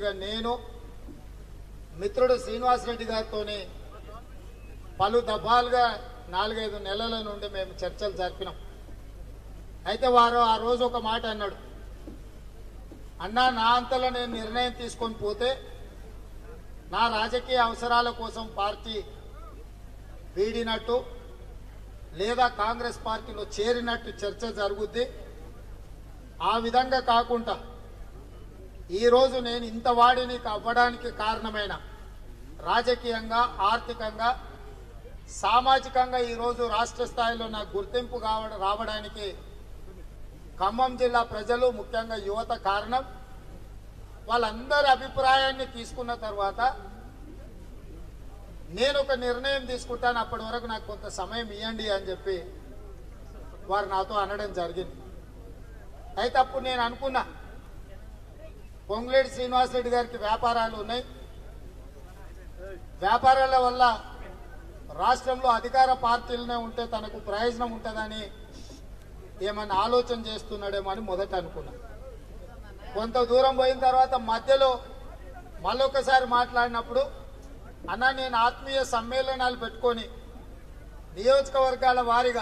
అధ్యక్షుడిగా నేను మిత్రుడు శ్రీనివాసరెడ్డి గారితోని పలు దఫాలుగా నాలుగైదు నెలల నుండి మేము చర్చలు జరిపినాం అయితే వారు ఆ రోజు ఒక మాట అన్నాడు అన్నా నా అంతలో నేను నిర్ణయం తీసుకొని పోతే నా రాజకీయ అవసరాల కోసం పార్టీ వీడినట్టు లేదా కాంగ్రెస్ పార్టీలో చేరినట్టు చర్చ జరుగుద్ది ఆ విధంగా కాకుండా ఈరోజు నేను ఇంత వాడిని అవ్వడానికి కారణమైన రాజకీయంగా ఆర్థికంగా సామాజికంగా ఈరోజు రాష్ట్ర స్థాయిలో నాకు గుర్తింపు కావడం రావడానికి ఖమ్మం జిల్లా ప్రజలు ముఖ్యంగా యువత కారణం వాళ్ళందరి అభిప్రాయాన్ని తీసుకున్న తర్వాత నేను ఒక నిర్ణయం తీసుకుంటాను అప్పటి వరకు నాకు కొంత సమయం ఇవ్వండి అని చెప్పి వారు నాతో అనడం జరిగింది అయితే అప్పుడు నేను అనుకున్నా పొంగులేటి శ్రీనివాసరెడ్డి గారికి వ్యాపారాలు ఉన్నాయి వ్యాపారాల వల్ల రాష్ట్రంలో అధికార పార్టీలనే ఉంటే తనకు ప్రయోజనం ఉంటుందని ఏమన్నా ఆలోచన చేస్తున్నాడేమో అని మొదట అనుకున్నా కొంత దూరం పోయిన తర్వాత మధ్యలో మళ్ళొకసారి మాట్లాడినప్పుడు అన్న నేను ఆత్మీయ సమ్మేళనాలు పెట్టుకొని నియోజకవర్గాల వారీగా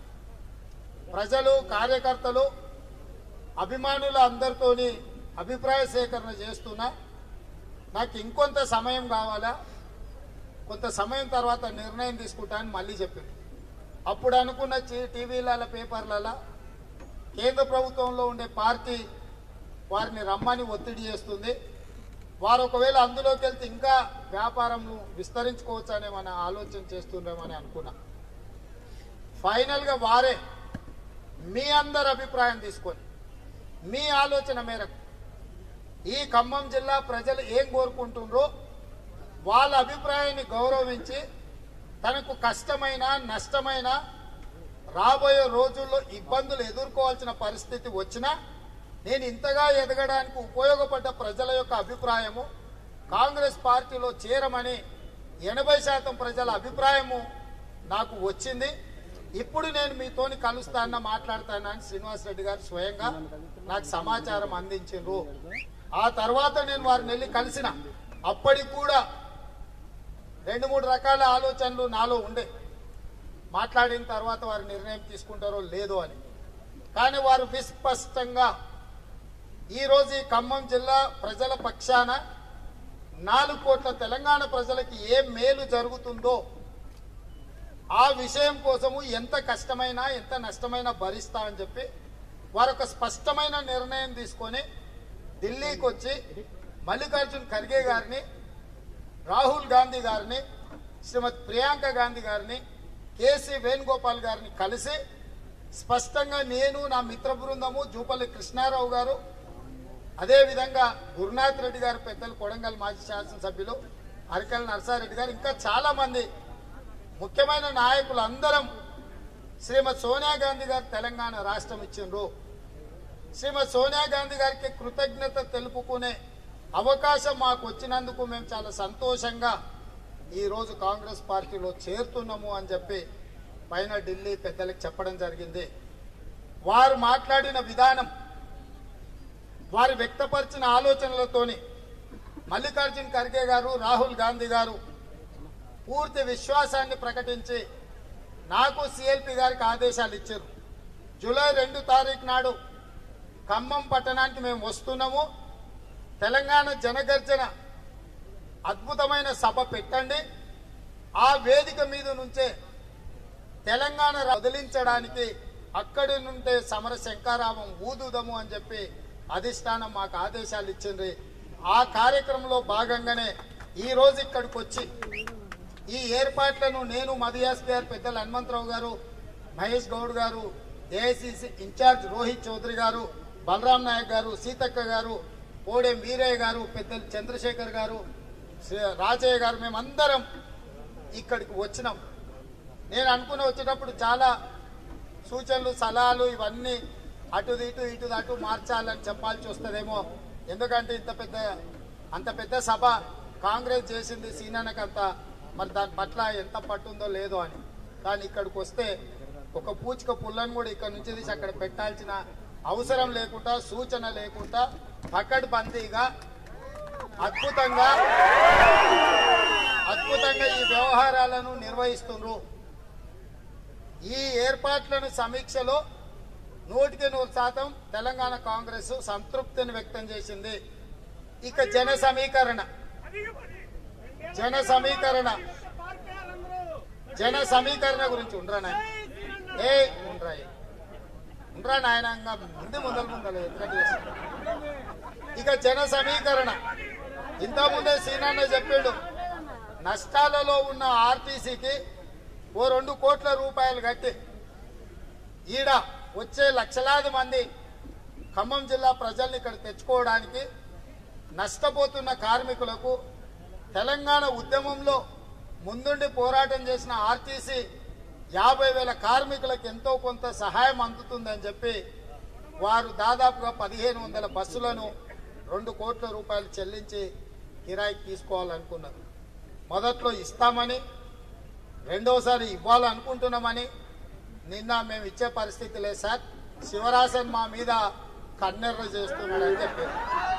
ప్రజలు కార్యకర్తలు అభిమానులు అందరితోని అభిప్రాయ సేకరణ చేస్తున్నా నాకు ఇంకొంత సమయం కావాలా కొంత సమయం తర్వాత నిర్ణయం తీసుకుంటానని మళ్ళీ చెప్పింది అప్పుడు అనుకున్న చి- టీవీలలో పేపర్లలో కేంద్ర ప్రభుత్వంలో ఉండే పార్టీ వారిని రమ్మని ఒత్తిడి చేస్తుంది వారు ఒకవేళ అందులోకి వెళ్తే ఇంకా వ్యాపారం విస్తరించుకోవచ్చు అనేమని ఆలోచన చేస్తుండేమని అనుకున్నా ఫైనల్గా వారే మీ అందరి అభిప్రాయం తీసుకొని మీ ఆలోచన మేరకు ఈ ఖమ్మం జిల్లా ప్రజలు ఏం కోరుకుంటుండ్రో వాళ్ళ అభిప్రాయాన్ని గౌరవించి తనకు కష్టమైన నష్టమైన రాబోయే రోజుల్లో ఇబ్బందులు ఎదుర్కోవాల్సిన పరిస్థితి వచ్చినా నేను ఇంతగా ఎదగడానికి ఉపయోగపడ్డ ప్రజల యొక్క అభిప్రాయము కాంగ్రెస్ పార్టీలో చేరమని ఎనభై శాతం ప్రజల అభిప్రాయము నాకు వచ్చింది ఇప్పుడు నేను మీతోని కలుస్తాన మాట్లాడతానని శ్రీనివాస్ రెడ్డి గారు స్వయంగా నాకు సమాచారం అందించిండ్రు ఆ తర్వాత నేను వారిని వెళ్ళి కలిసిన అప్పటికి కూడా రెండు మూడు రకాల ఆలోచనలు నాలో ఉండే మాట్లాడిన తర్వాత వారు నిర్ణయం తీసుకుంటారో లేదో అని కానీ వారు విస్పష్టంగా ఈరోజు ఈ ఖమ్మం జిల్లా ప్రజల పక్షాన నాలుగు కోట్ల తెలంగాణ ప్రజలకి ఏ మేలు జరుగుతుందో ఆ విషయం కోసము ఎంత కష్టమైనా ఎంత నష్టమైనా భరిస్తా అని చెప్పి వారు ఒక స్పష్టమైన నిర్ణయం తీసుకొని ఢిల్లీకి వచ్చి మల్లికార్జున్ ఖర్గే గారిని రాహుల్ గాంధీ గారిని శ్రీమతి ప్రియాంక గాంధీ గారిని కేసీ వేణుగోపాల్ గారిని కలిసి స్పష్టంగా నేను నా మిత్ర బృందము జూపల్లి కృష్ణారావు గారు అదేవిధంగా గురునాథ్ రెడ్డి గారు పెద్దలు కొడంగల్ మాజీ శాసనసభ్యులు అరికల్ నరసారెడ్డి గారు ఇంకా చాలా మంది ముఖ్యమైన నాయకులు అందరం శ్రీమతి సోనియా గాంధీ గారు తెలంగాణ రాష్ట్రం ఇచ్చిండ్రు శ్రీమతి సోనియా గాంధీ గారికి కృతజ్ఞత తెలుపుకునే అవకాశం మాకు వచ్చినందుకు మేము చాలా సంతోషంగా ఈరోజు కాంగ్రెస్ పార్టీలో చేరుతున్నాము అని చెప్పి పైన ఢిల్లీ పెద్దలకు చెప్పడం జరిగింది వారు మాట్లాడిన విధానం వారు వ్యక్తపరిచిన ఆలోచనలతోని మల్లికార్జున్ ఖర్గే గారు రాహుల్ గాంధీ గారు పూర్తి విశ్వాసాన్ని ప్రకటించి నాకు సిఎల్పి గారికి ఆదేశాలు ఇచ్చారు జూలై రెండు తారీఖు నాడు ఖమ్మం పట్టణానికి మేము వస్తున్నాము తెలంగాణ జనగర్జన అద్భుతమైన సభ పెట్టండి ఆ వేదిక మీద నుంచే తెలంగాణ వదిలించడానికి అక్కడి నుండే సమర శంకారామం ఊదుదము అని చెప్పి అధిష్టానం మాకు ఆదేశాలు ఇచ్చింది ఆ కార్యక్రమంలో భాగంగానే ఈ రోజు ఇక్కడికి వచ్చి ఈ ఏర్పాట్లను నేను మదియాస్ గారు పెద్దలు హనుమంతరావు గారు మహేష్ గౌడ్ గారు ఏఐసిసి ఇన్ఛార్జ్ రోహిత్ చౌదరి గారు బలరాం నాయక్ గారు సీతక్క గారు పోడెం వీరయ్య గారు పెద్దలు చంద్రశేఖర్ గారు శ్రీ- రాజయ్య గారు మేమందరం ఇక్కడికి వచ్చినాం నేను అనుకుని వచ్చేటప్పుడు చాలా సూచనలు సలహాలు ఇవన్నీ అటు ఇటు ఇటు అటు మార్చాలని చెప్పాల్సి వస్తుందేమో ఎందుకంటే ఇంత పెద్ద అంత పెద్ద సభ కాంగ్రెస్ చేసింది సీనానకంత మరి దాని పట్ల ఎంత పట్టుందో లేదో అని కానీ ఇక్కడికి వస్తే ఒక పూచిక పుల్లను కూడా ఇక్కడ నుంచి తీసి అక్కడ పెట్టాల్సిన అవసరం లేకుండా సూచన లేకుండా పకడ్బందీగా అద్భుతంగా అద్భుతంగా ఈ వ్యవహారాలను నిర్వహిస్తున్నారు ఈ ఏర్పాట్లను సమీక్షలో నూటికి నూరు శాతం తెలంగాణ కాంగ్రెస్ సంతృప్తిని వ్యక్తం చేసింది ఇక జన సమీకరణ జన సమీకరణ జన సమీకరణ గురించి ఉండరా నాయన ఏ ఉండరా ఏ. ఉండరా నాయన ఇంకా ముందు ముందలు ముందలు ఎందుకంటే చేస్తాం. ఇక జన సమీకరణ ఇంతకుముందే సీనాన్న చెప్పాడు నష్టాలలో ఉన్న ఆర్టీసీకి ఓ రెండు కోట్ల రూపాయలు కట్టి ఈడ వచ్చే లక్షలాది మంది ఖమ్మం జిల్లా ప్రజల్ని ఇక్కడ తెచ్చుకోవడానికి నష్టపోతున్న కార్మికులకు తెలంగాణ ఉద్యమంలో ముందుండి పోరాటం చేసిన ఆర్టీసీ యాభై వేల కార్మికులకు ఎంతో కొంత సహాయం అందుతుందని చెప్పి వారు దాదాపుగా పదిహేను వందల బస్సులను రెండు కోట్ల రూపాయలు చెల్లించి కిరాయికి తీసుకోవాలనుకున్నారు మొదట్లో ఇస్తామని రెండోసారి ఇవ్వాలనుకుంటున్నామని నిన్న మేము ఇచ్చే పరిస్థితి లేదు సార్ శివరాసన్ మా మీద కన్నెర్ర చేస్తున్నాడని చెప్పారు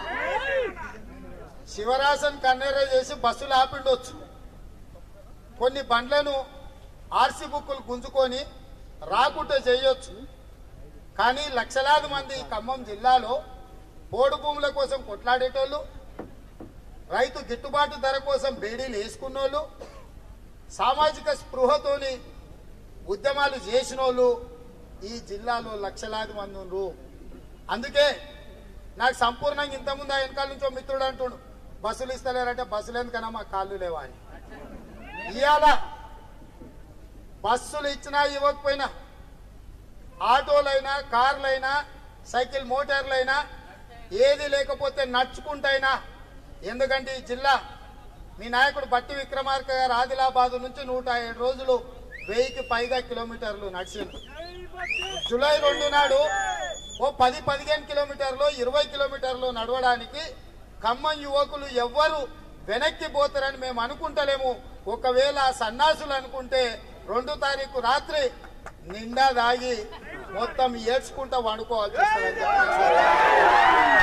శివరాసన్ కన్నెర్ర చేసి బస్సులు ఆపిండొచ్చు కొన్ని బండ్లను ఆర్సీ బుక్కులు గుంజుకొని రాకుండా చేయొచ్చు కానీ లక్షలాది మంది ఈ ఖమ్మం జిల్లాలో పోడు భూముల కోసం కొట్లాడేటోళ్ళు రైతు గిట్టుబాటు ధర కోసం బేడీలు వేసుకున్నోళ్ళు సామాజిక స్పృహతోని ఉద్యమాలు చేసిన వాళ్ళు ఈ జిల్లాలో లక్షలాది మంది ఉన్నారు అందుకే నాకు సంపూర్ణంగా ఇంతకుముందు ఆ వెనకాల నుంచో మిత్రుడు అంటుండు బస్సులు ఇస్తలేరంటే బస్సులు ఎందుకన్నా మా కాళ్ళు లేవా అని ఇవాళ బస్సులు ఇచ్చినా ఇవ్వకపోయినా ఆటోలైనా కార్లైనా సైకిల్ మోటార్లైనా ఏది లేకపోతే నడుచుకుంటైనా ఎందుకంటే ఈ జిల్లా మీ నాయకుడు బట్టి విక్రమార్క గారు ఆదిలాబాద్ నుంచి నూట ఏడు రోజులు వెయ్యికి పైగా కిలోమీటర్లు నడిచింది జూలై రెండు నాడు ఓ పది పదిహేను కిలోమీటర్లు ఇరవై కిలోమీటర్లు నడవడానికి ఖమ్మం యువకులు ఎవ్వరు వెనక్కి పోతారని మేము అనుకుంటలేము ఒకవేళ ఆ సన్నాసులు అనుకుంటే రెండు తారీఖు రాత్రి నిండా దాగి మొత్తం ఏడ్చుకుంటా వండుకోవాల్సి వస్తుందని చెప్పేసి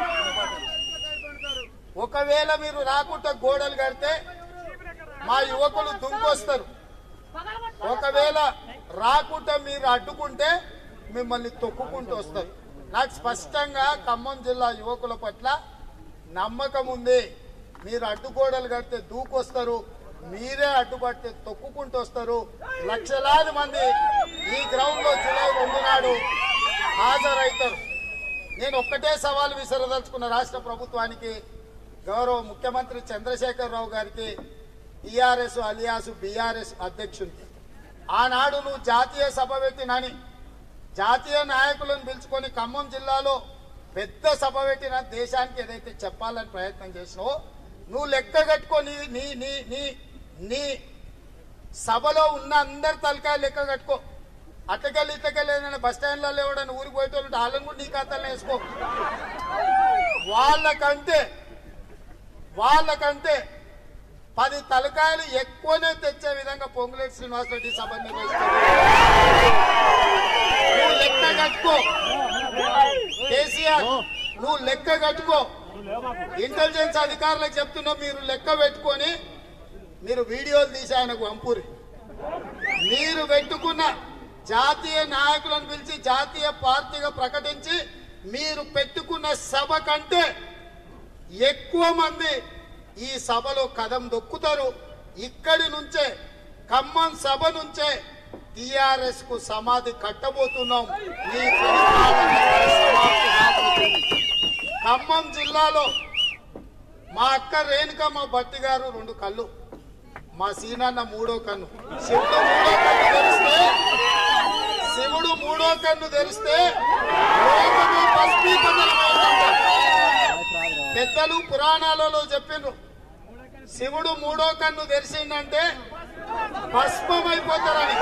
ఒకవేళ మీరు రాకుండా గోడలు కడితే మా యువకులు దుంకొస్తారు ఒకవేళ రాకుండా మీరు అడ్డుకుంటే మిమ్మల్ని తొక్కుకుంటూ వస్తారు నాకు స్పష్టంగా ఖమ్మం జిల్లా యువకుల పట్ల నమ్మకం ఉంది మీరు అడ్డుగోడలు కడితే దూకొస్తారు మీరే అడ్డుపడితే తొక్కుకుంటూ వస్తారు లక్షలాది మంది ఈ గ్రౌండ్ లో జూలై రెండు నాడు హాజరవుతారు నేను ఒక్కటే సవాల్ విసరదలుచుకున్న రాష్ట్ర ప్రభుత్వానికి గౌరవ ముఖ్యమంత్రి చంద్రశేఖరరావు గారికి టీఆర్ఎస్ అలియాసు బీఆర్ఎస్ అధ్యక్షునికి ఆనాడు నువ్వు జాతీయ సభ పెట్టినని జాతీయ నాయకులను పిలుచుకొని ఖమ్మం జిల్లాలో పెద్ద సభ పెట్టిన దేశానికి ఏదైతే చెప్పాలని ప్రయత్నం చేసినావో నువ్వు లెక్క కట్టుకొని నీ నీ నీ నీ సభలో ఉన్న అందరి తలకాయ లెక్క కట్టుకో అట్టకెళ్ళి ఇట్టకెళ్ళి ఏదైనా బస్ స్టాండ్లలో ఎవడైనా ఊరికి పోయేటోళ్ళు వాళ్ళని కూడా నీ ఖాతాలో వేసుకో వాళ్ళకంటే వాళ్ళకంటే పది తలకాయలు ఎక్కువనే తెచ్చే విధంగా పొంగులేటి శ్రీనివాసరెడ్డి సభ నిర్వహిస్తారు నువ్వు లెక్క కట్టుకో కేసీఆర్ నువ్వు లెక్క కట్టుకో ఇంటెలిజెన్స్ అధికారులకు చెప్తున్నా మీరు లెక్క పెట్టుకొని మీరు వీడియోలు తీసి ఆయనకు పంపురి మీరు పెట్టుకున్న జాతీయ నాయకులను పిలిచి జాతీయ పార్టీగా ప్రకటించి మీరు పెట్టుకున్న సభ కంటే ఎక్కువ మంది ఈ సభలో కదం దొక్కుతారు ఇక్కడి నుంచే ఖమ్మం సభ నుంచే టిఆర్ఎస్ కు సమాధి కట్టబోతున్నాం మీ పరిపాలన సమాప్తి కాబోతుంది. ఖమ్మం జిల్లాలో మా అక్క రేణుకమ్మ భట్టి గారు రెండు కళ్ళు మా సీనన్న మూడో కన్ను శివుడు మూడో కన్ను తెరిస్తే శివుడు మూడో కన్ను తెరిస్తే లోకమే భస్మీపతనమైందంట. పెద్దలు పురాణాలలో చెప్పిండ్రు శివుడు మూడో కన్ను తెరిచిందంటే భస్మమైపోతారని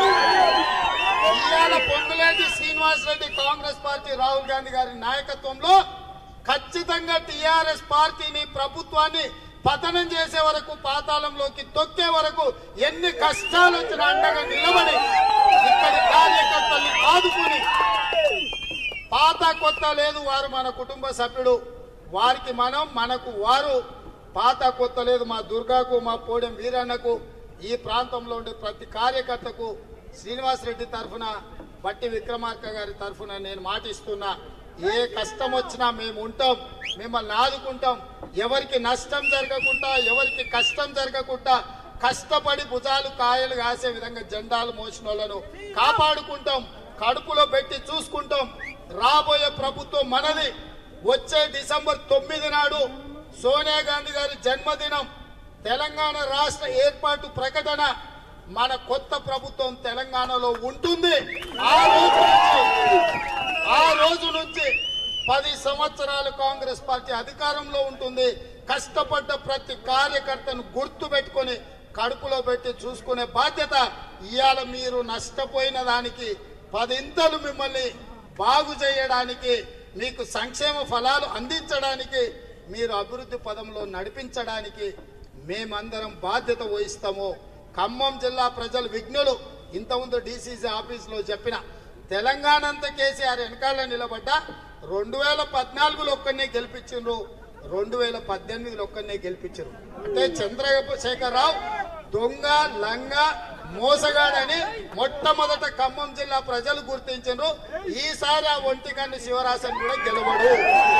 ఇవాళ పొంగులేటి శ్రీనివాస్ రెడ్డి కాంగ్రెస్ పార్టీ రాహుల్ గాంధీ గారి నాయకత్వంలో ఖచ్చితంగా టిఆర్ఎస్ పార్టీని ప్రభుత్వాన్ని పతనం చేసే వరకు పాతాళంలోకి తొక్కే వరకు ఎన్ని కష్టాలు వచ్చినా అండగా నిలబడి ఇక్కడి కార్యకర్తల్ని ఆదుకుని పాత కొత్త లేదు వారు మన కుటుంబ సభ్యుడు వారికి మనం మనకు వారు పాత కొత్త లేదు మా దుర్గాకు మా పోడెం వీరన్నకు ఈ ప్రాంతంలో ఉండే ప్రతి కార్యకర్తకు శ్రీనివాస్ రెడ్డి తరఫున బట్టి విక్రమార్క గారి తరఫున నేను మాటిస్తున్నా ఏ కష్టం వచ్చినా మేము ఉంటాం మిమ్మల్ని ఆదుకుంటాం ఎవరికి నష్టం జరగకుండా ఎవరికి కష్టం జరగకుండా కష్టపడి భుజాలు కాయలు కాసే విధంగా జెండాలు మోసిన వాళ్ళను కాపాడుకుంటాం కడుపులో పెట్టి చూసుకుంటాం రాబోయే ప్రభుత్వం మనది వచ్చే డిసెంబర్ తొమ్మిది నాడు సోనియా గాంధీ గారి జన్మదినం తెలంగాణ రాష్ట్ర ఏర్పాటు ప్రకటన మన కొత్త ప్రభుత్వం తెలంగాణలో ఉంటుంది ఆ రోజు నుంచి ఆ రోజు నుంచి పది సంవత్సరాలు కాంగ్రెస్ పార్టీ అధికారంలో ఉంటుంది కష్టపడ్డ ప్రతి కార్యకర్తను గుర్తు పెట్టుకొని కడుపులో పెట్టి చూసుకునే బాధ్యత ఇవాళ మీరు నష్టపోయిన దానికి పదింతలు మిమ్మల్ని బాగు చేయడానికి మీకు సంక్షేమ ఫలాలు అందించడానికి మీరు అభివృద్ధి పదంలో నడిపించడానికి మేమందరం బాధ్యత వహిస్తాము ఖమ్మం జిల్లా ప్రజలు విఘ్నులు ఇంతకుముందు డీసీసీ ఆఫీసులో చెప్పిన తెలంగాణ అంతా కేసీఆర్ వెనకాల నిలబడ్డ రెండు వేల పద్నాలుగులో ఒక్కనే గెలిపించిండ్రు రెండు వేల పద్దెనిమిదిలో ఒక్కనే గెలిపించారు అంటే చంద్రశేఖరరావు దొంగ లంగ మోసగాడని మొట్టమొదట ఖమ్మం జిల్లా ప్రజలు గుర్తించారు ఈసారి ఆ ఒంటికన్ను శివరాసన్ కూడా గెలవడు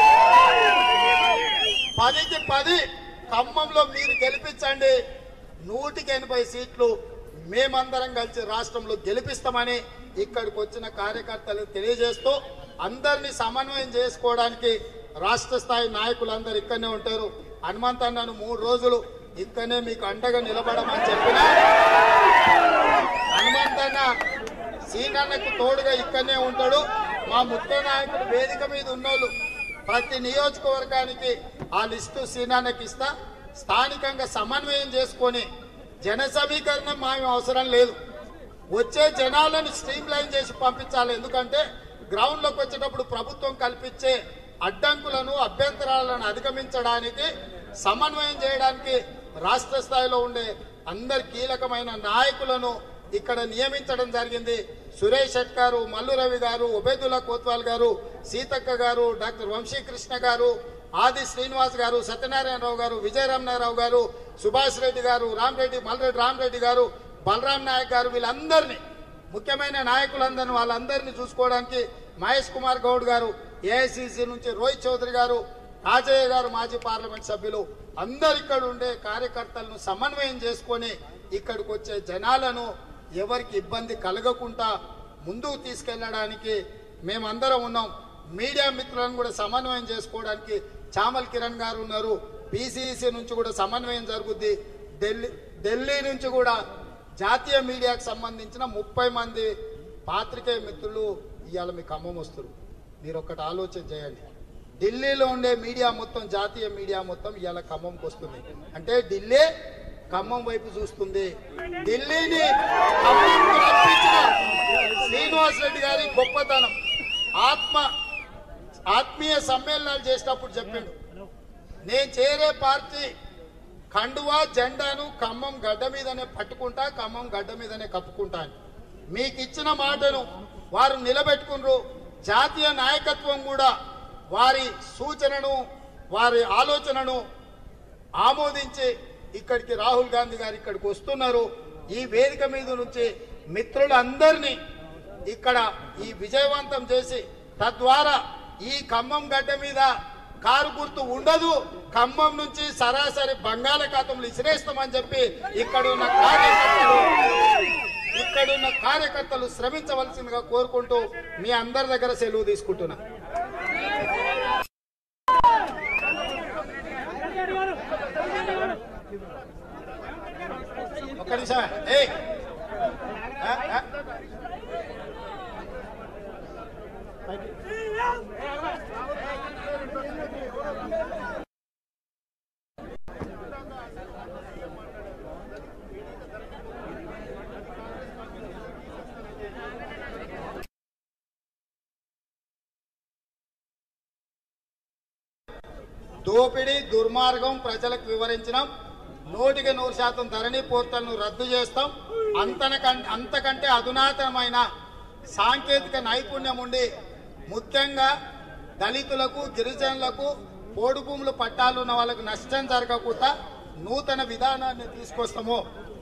పదికి పది ఖమ్మంలో మీరు గెలిపించండి నూటికి ఎనభై సీట్లు మేమందరం కలిసి రాష్ట్రంలో గెలిపిస్తామని ఇక్కడికి వచ్చిన కార్యకర్తలు తెలియజేస్తూ అందరినీ సమన్వయం చేసుకోవడానికి రాష్ట్ర స్థాయి నాయకులందరూ ఇక్కడనే ఉంటారు హనుమంత్ అన్నను మూడు రోజులు ఇక్కడనే మీకు అండగా నిలబడమని చెప్పినా హనుమంతన్న సీనన్నకు తోడుగా ఇక్కడనే ఉంటాడు మా ముఖ్య నాయకుడు వేదిక మీద ఉన్నోళ్ళు ప్రతి నియోజకవర్గానికి ఆ లిస్టు సీనాన్నకి ఇస్తా స్థానికంగా సమన్వయం చేసుకొని జన సమీకరణం మాకు అవసరం లేదు వచ్చే జనాలను స్ట్రీమ్ లైన్ చేసి పంపించాలి ఎందుకంటే గ్రౌండ్లోకి వచ్చేటప్పుడు ప్రభుత్వం కల్పించే అడ్డంకులను అభ్యంతరాలను అధిగమించడానికి సమన్వయం చేయడానికి రాష్ట్ర స్థాయిలో ఉండే అందరి కీలకమైన నాయకులను ఇక్కడ నియమించడం జరిగింది సురేష్ శెట్ గారు మల్లు రవి గారు ఉబేదుల్లా కోత్వాల్ గారు సీతక్క గారు డాక్టర్ వంశీకృష్ణ గారు ఆది శ్రీనివాస్ గారు సత్యనారాయణరావు గారు విజయరామనారావు గారు సుభాష్ రెడ్డి గారు రామరెడ్డి మల్రెడ్డి రామరెడ్డి గారు బలరాం నాయక్ గారు వీళ్ళందరినీ ముఖ్యమైన నాయకులందరినీ వాళ్ళందరినీ చూసుకోవడానికి మహేష్ కుమార్ గౌడ్ గారు ఏఐసిసి నుంచి రోహిత్ చౌదరి గారు రాజయ్య గారు మాజీ పార్లమెంట్ సభ్యులు అందరు ఇక్కడ ఉండే కార్యకర్తలను సమన్వయం చేసుకొని ఇక్కడికి వచ్చే జనాలను ఎవరికి ఇబ్బంది కలగకుండా ముందుకు తీసుకెళ్ళడానికి మేమందరం ఉన్నాం మీడియా మిత్రులను కూడా సమన్వయం చేసుకోవడానికి చామల్ కిరణ్ గారు ఉన్నారు పిసిసి నుంచి కూడా సమన్వయం జరుగుద్ది ఢిల్లీ ఢిల్లీ నుంచి కూడా జాతీయ మీడియాకు సంబంధించిన ముప్పై మంది పాత్రికేయ మిత్రులు ఇవాళ మీ ఖమ్మం వస్తారు మీరు ఒకటి ఆలోచన చేయండి ఢిల్లీలో ఉండే మీడియా మొత్తం జాతీయ మీడియా మొత్తం ఇవాళ ఖమ్మంకి వస్తుంది అంటే ఢిల్లీ ఖమ్మం వైపు చూస్తుంది ఢిల్లీని ఖమ్మంకు రప్పించిన శ్రీనివాస్ రెడ్డి గారి గొప్పతనం ఆత్మ ఆత్మీయ సమ్మేళనాలు చేసినప్పుడు చెప్పిండు నేను చేరే పార్టీ కండువా జెండాను ఖమ్మం గడ్డ మీదనే పట్టుకుంటా ఖమ్మం గడ్డ మీదనే కప్పుకుంటా అని మీకు ఇచ్చిన మాటను వారు నిలబెట్టుకున్నారు జాతీయ నాయకత్వం కూడా వారి సూచనను వారి ఆలోచనను ఆమోదించి ఇక్కడికి రాహుల్ గాంధీ గారు ఇక్కడికి వస్తున్నారు ఈ వేదిక మీద నుంచి మిత్రులందరినీ ఇక్కడ ఈ విజయవంతం చేసి తద్వారా ఈ ఖమ్మం గడ్డ మీద కారు గుర్తు ఉండదు ఖమ్మం నుంచి సరాసరి బంగాళాఖాతంలో ఇసిరేస్తామని చెప్పి ఇక్కడ ఉన్న కార్యకర్తలు ఇక్కడున్న కార్యకర్తలు శ్రమించవలసిందిగా కోరుకుంటూ మీ అందరి దగ్గర సెలవు తీసుకుంటున్నా ఒక్క నిమిషం ఏయ్ ఆ, ఆ. దోపిడీ దుర్మార్గం ప్రజలకు వివరించినాం నూటికి నూరు శాతం ధరణి పోర్టల్ను రద్దు చేస్తాం అంతనకంటే అంతకంటే అధునాతనమైన సాంకేతిక నైపుణ్యం ఉండి ముఖ్యంగా దళితులకు గిరిజనులకు పోడు భూములు పట్టాలు ఉన్న వాళ్ళకు నష్టం జరగకుండా నూతన విధానాన్ని తీసుకొస్తాము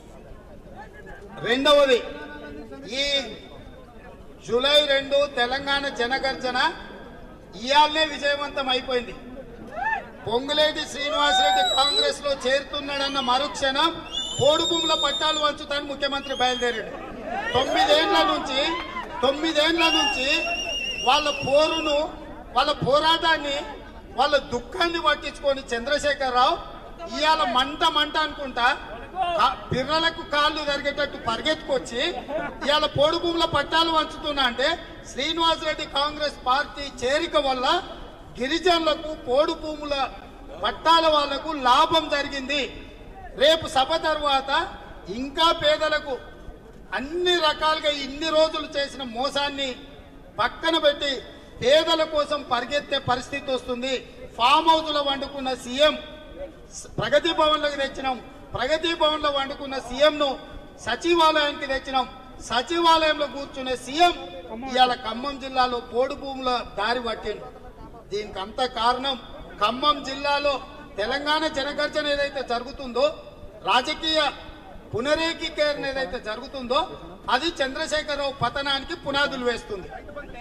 రెండవది ఈ జూలై రెండు తెలంగాణ జనగర్జన ఇయాలనే విజయవంతం అయిపోయింది పొంగులేటి శ్రీనివాసరెడ్డి కాంగ్రెస్ లో చేరుతున్నాడన్న మరుక్షణం పోడు భూముల పట్టాలు వంచుతాను ముఖ్యమంత్రి బయలుదేరాడు తొమ్మిదేండ్ల నుంచి తొమ్మిదేండ్ల నుంచి వాళ్ళ పోరును వాళ్ళ పోరాటాన్ని వాళ్ళ దుఃఖాన్ని పట్టించుకొని చంద్రశేఖరరావు ఇవాళ మంట మంట అనుకుంటా కా- పిర్రలకు కాళ్ళు జరిగేటట్టు పరిగెత్తుకొచ్చి ఇవాళ పోడు భూముల పట్టాలు వంచుతున్నా అంటే శ్రీనివాసరెడ్డి కాంగ్రెస్ పార్టీ చేరిక వల్ల గిరిజనులకు పోడు భూముల పట్టాల వాళ్లకు లాభం జరిగింది రేపు సభ తర్వాత ఇంకా పేదలకు అన్ని రకాలుగా ఇన్ని రోజులు చేసిన మోసాన్ని పక్కన పెట్టి పేదల కోసం పరిగెత్తే పరిస్థితి వస్తుంది ఫామ్ హౌస్ లో వండుకున్న సీఎం ప్రగతి భవన్లోకి తెచ్చినాం ప్రగతి భవన్ లో వండుకున్న సీఎం ను సచివాలయానికి తెచ్చినాం సచివాలయంలో కూర్చునే సీఎం ఇవాళ ఖమ్మం జిల్లాలో పోడు భూముల దారి పట్టిండు దీనికి అంత కారణం ఖమ్మం జిల్లాలో తెలంగాణ జనగర్జన ఏదైతే జరుగుతుందో రాజకీయ పునరేకీకరణ ఏదైతే జరుగుతుందో అది చంద్రశేఖరరావు పతనానికి పునాదులు వేస్తుంది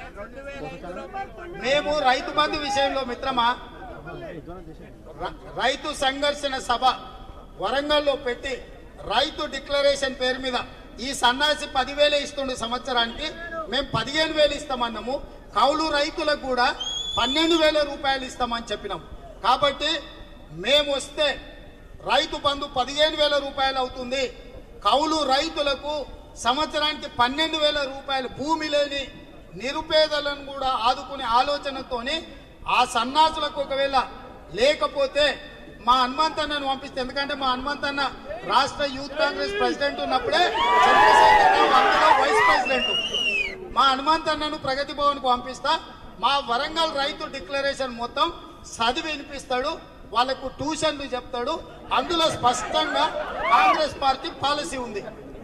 మేము రైతు బంధు విషయంలో మిత్రమా ర- రైతు సంఘర్షణ సభ వరంగల్లో పెట్టి రైతు డిక్లరేషన్ పేరు మీద ఈ సన్నాసి పదివేలే ఇస్తుండే సంవత్సరానికి మేము పదిహేను వేలు ఇస్తామన్నాము కౌలు రైతులకు కూడా పన్నెండు వేల రూపాయలు ఇస్తామని చెప్పినాం కాబట్టి మేము వస్తే రైతు బంధు పదిహేను వేల రూపాయలు అవుతుంది కౌలు రైతులకు సంవత్సరానికి పన్నెండు వేల రూపాయలు భూమి లేని నిరుపేదలను కూడా ఆదుకునే ఆలోచనతోని ఆ సన్నాసులకు ఒకవేళ లేకపోతే మా హనుమంతన్నను పంపిస్తే ఎందుకంటే మా హనుమంతన్న రాష్ట్ర యూత్ కాంగ్రెస్ ప్రెసిడెంట్ ఉన్నప్పుడే చంద్రశేఖరరావు అందులో వైస్ ప్రెసిడెంట్ మా హనుమంతన్నను ప్రగతి భవన్ కు పంపిస్తా మా వరంగల్ రైతు డిక్లరేషన్ మొత్తం చదివి వినిపిస్తాడు వాళ్ళకు ట్యూషన్లు చెప్తాడు అందులో స్పష్టంగా కాంగ్రెస్ పార్టీ పాలసీ ఉంది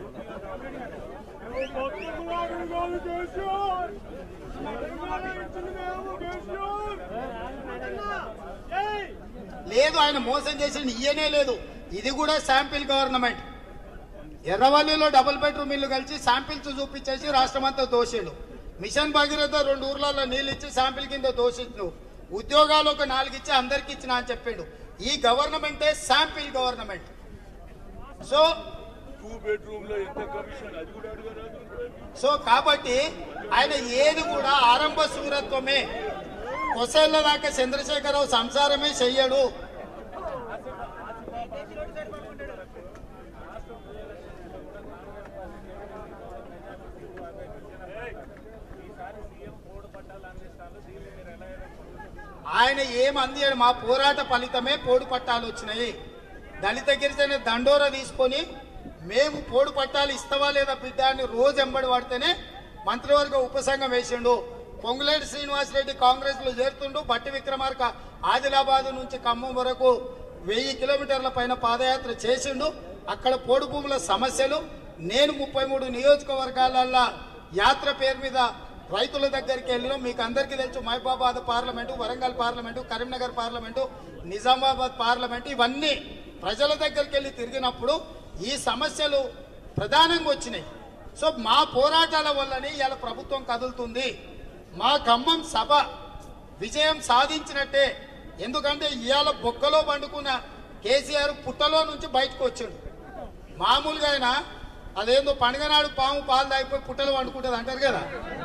లేదు ఆయన మోసం చేసిన ఇయ్యనే లేదు ఇది కూడా శాంపిల్ గవర్నమెంట్ ఎర్రవల్లిలో డబుల్ బెడ్రూమ్ ఇల్లు కలిసి శాంపిల్స్ చూపించేసి రాష్ట్రమంతా దోషిండు మిషన్ భగీరథ రెండు ఊర్లలో నీళ్ళు ఇచ్చి శాంపిల్ కింద దోషించు ఉద్యోగాలు ఒక నాలుగు ఇచ్చి అందరికి ఇచ్చిన అని చెప్పిండు ఈ గవర్నమెంటే sample government so two bedroom లో ఎంత కమిషన్ అది కూడా అడగరాదు సో కాబట్టి ఆయన ఏది కూడా ఆరంభ సూరత్వమే కొసేళ్ల దాకా చంద్రశేఖరరావు సంసారమే చెయ్యడు ఆయన ఏం అందియాడు మా పోరాట ఫలితమే పోడు పట్టాలు వచ్చినాయి దళిత గిరిజన దండోర తీసుకొని మేము పోడు పట్టాలు ఇస్తావా లేదా బిడ్డ అని రోజు ఎంబడి పడితేనే మంత్రివర్గ ఉపసంఘం వేసిండు పొంగులేటి శ్రీనివాసరెడ్డి కాంగ్రెస్ లో చేరుతుండు బట్టి విక్రమార్క ఆదిలాబాద్ నుంచి ఖమ్మం వరకు వెయ్యి కిలోమీటర్ల పైన పాదయాత్ర చేసిండు అక్కడ పోడు భూముల సమస్యలు నేను ముప్పై మూడు నియోజకవర్గాలల్లో యాత్ర పేరు మీద రైతుల దగ్గరికి వెళ్ళినాం మీకు అందరికీ తెలుసు Mahabubabad parliament Warangal parliament Karimnagar parliament Nizamabad parliament ఇవన్నీ ప్రజల దగ్గరికి వెళ్ళి తిరిగినప్పుడు ఈ సమస్యలు ప్రధానంగా వచ్చినాయి సో మా పోరాటాల వల్లనే ఇవాళ ప్రభుత్వం కదులుతుంది మా ఖమ్మం సభ విజయం సాధించినట్టే ఎందుకంటే ఇవాళ బొక్కలో పండుకున్న కేసీఆర్ పుట్టలో నుంచి బయటకు వచ్చాడు మామూలుగా ఆయన అదేందో పండుగ నాడు పాము పాలు తాగిపోయి పుట్టలు వండుకుంటుంది అంటారు కదా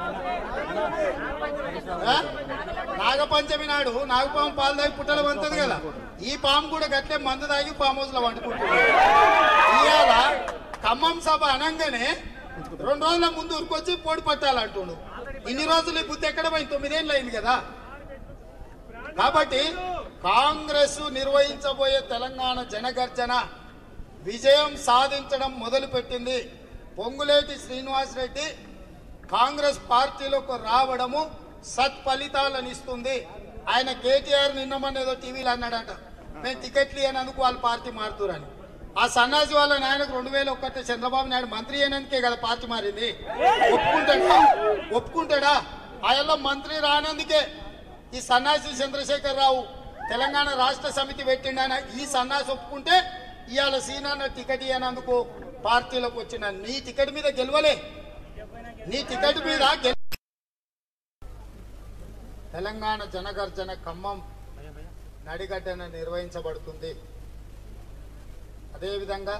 ఆ? నాగపంచమి నాడు నాగపాము పాలు తాగి పుట్టలు వండుతుంది కదా ఈ పాము కూడా గట్లే మందు తాగి ఫామ్ హౌస్ లో వండుకుంటుంది ఇవాళ ఖమ్మం సభ అనంగానే రెండు రోజుల ముందు ఉరికొచ్చి పొడి పట్టాలంటుండు ఇన్ని రోజులు ఈ బుద్ధి ఎక్కడ పోయింది తొమ్మిదేళ్ళు అయింది కదా కాబట్టి కాంగ్రెస్ నిర్వహించబోయే తెలంగాణ జనగర్జన విజయం సాధించడం మొదలుపెట్టింది పొంగులేటి శ్రీనివాసరెడ్డి కాంగ్రెస్ పార్టీలోకి రావడము సత్ఫలితాలను ఇస్తుంది ఆయన కేటీఆర్ నిన్న మొన్న ఏదో టీవీలో అన్నాడట మేము టికెట్లు ఇవ్వనందుకు వాళ్ళ పార్టీ మారుతురని ఆ సన్నాసి వాళ్ళ నాయనకు రెండు వేల ఒక్కటి చంద్రబాబు నాయుడు మంత్రి అయినందుకే కదా పార్టీ మారింది ఒప్పుకుంటాడా ఒప్పుకుంటాడా ఆయన మంత్రి రానందుకే ఈ సన్నాసి చంద్రశేఖర్ రావు తెలంగాణ రాష్ట్ర సమితి పెట్టిండన ఈ సన్నాసి ఒప్పుకుంటే ఇవాళ సీనాన్న టికెట్ ఇవ్వనందుకు పార్టీలోకి వచ్చిన నీ టికెట్ మీద గెలవలే నీ టికెట్ మీద గెల తెలంగాణ జనగర్జన ఖమ్మం నడిగడ్డన నిర్వహించబడుతుంది అదేవిధంగా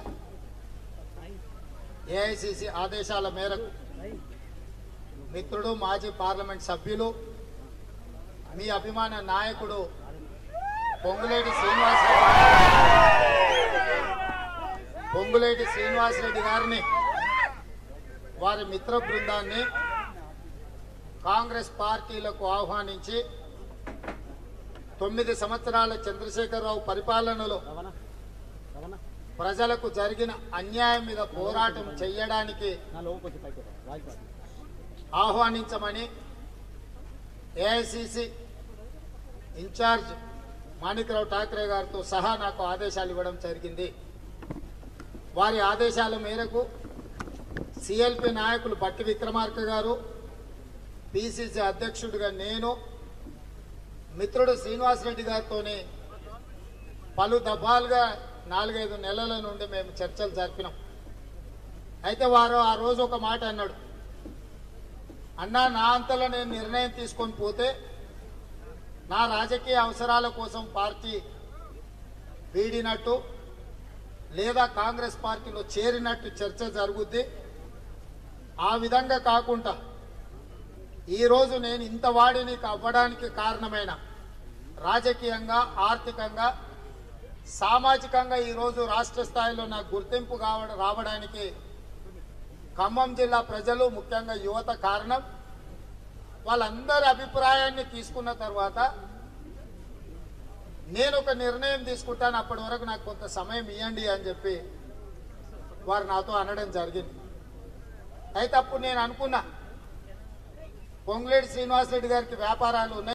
ఏఐసిసి ఆదేశాల మేరకు మిత్రుడు మాజీ పార్లమెంట్ సభ్యులు మీ అభిమాన నాయకుడు పొంగులేటి శ్రీనివాసరెడ్డి పొంగులేటి శ్రీనివాసరెడ్డి గారిని వారి మిత్ర బృందాన్ని కాంగ్రెస్ పార్టీలకు ఆహ్వానించి తొమ్మిది సంవత్సరాల చంద్రశేఖరరావు పరిపాలనలో ప్రజలకు జరిగిన అన్యాయం మీద పోరాటం చేయడానికి ఆహ్వానించమని ఏఐసిసి ఇన్ఛార్జ్ మాణిక్రావు ఠాక్రే గారితో సహా నాకు ఆదేశాలు ఇవ్వడం జరిగింది వారి ఆదేశాల మేరకు సిఎల్పి నాయకులు బట్టి విక్రమార్క గారు పిసిసి అధ్యక్షుడిగా నేను మిత్రుడు శ్రీనివాసరెడ్డి గారితోనే పలు దఫాలుగా నాలుగైదు నెలల నుండి మేము చర్చలు జరిపినాం అయితే వారు ఆ రోజు ఒక మాట అన్నాడు అన్నా నా అంతలో నేను నిర్ణయం తీసుకొని పోతే నా రాజకీయ అవసరాల కోసం పార్టీ వీడినట్టు లేదా కాంగ్రెస్ పార్టీలో చేరినట్టు చర్చ జరుగుద్ది ఆ విధంగా కాకుండా ఈరోజు నేను ఇంత వాడిని అవ్వడానికి కారణమైన రాజకీయంగా ఆర్థికంగా సామాజికంగా ఈరోజు రాష్ట్ర స్థాయిలో నాకు గుర్తింపు కావడం రావడానికి ఖమ్మం జిల్లా ప్రజలు ముఖ్యంగా యువత కారణం వాళ్ళందరి అభిప్రాయాన్ని తీసుకున్న తర్వాత నేను ఒక నిర్ణయం తీసుకుంటాను అప్పటి వరకు నాకు కొంత సమయం ఇవ్వండి అని చెప్పి వారు నాతో అనడం జరిగింది అయితే అప్పుడు నేను అనుకున్నా పొంగులేటి శ్రీనివాసరెడ్డి గారికి వ్యాపారాలు ఉన్నాయి